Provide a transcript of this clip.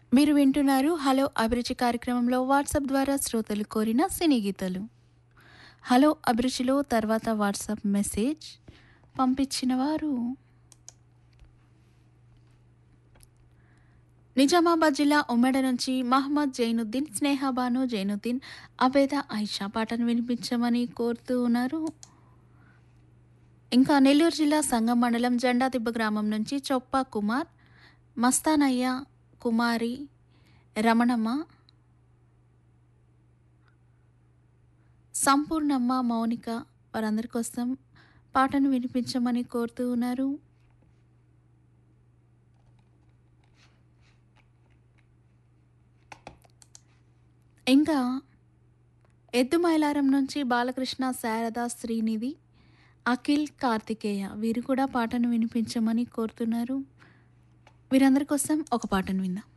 మీరు వింటున్నారు హలో అభిరుచి కార్యక్రమంలో వాట్సాప్ ద్వారా శ్రోతలు కోరిన సినీ గీతాలు హలో అభిరుచిలో తర్వాత వాట్సాప్ మెసేజ్ పంపించిన వారు నిజామాబాద్ జిల్లా ఉమ్మడి నుంచి మహమ్మద్ జైనుద్దీన్ స్నేహబాను జైనుద్దీన్ అబేద ఐషా పాటను వినిపించమని కోరుతూ ఉన్నారు ఇంకా నెల్లూరు జిల్లా సంగం మండలం జెండాదిబ్బ గ్రామం నుంచి చొప్ప కుమార్ మస్తానయ్య కుమారి రమణమ్మ సంపూర్ణమ్మ మౌనిక వారందరి కోసం పాటను వినిపించమని కోరుతూ ఉన్నారు ఇంకా ఎద్దుమైలారం నుంచి బాలకృష్ణ శారద శ్రీనిధి అఖిల్ కార్తికేయ వీరు కూడా పాటను వినిపించమని కోరుతున్నారు వీరందరి కోసం ఒక పాటను విందాం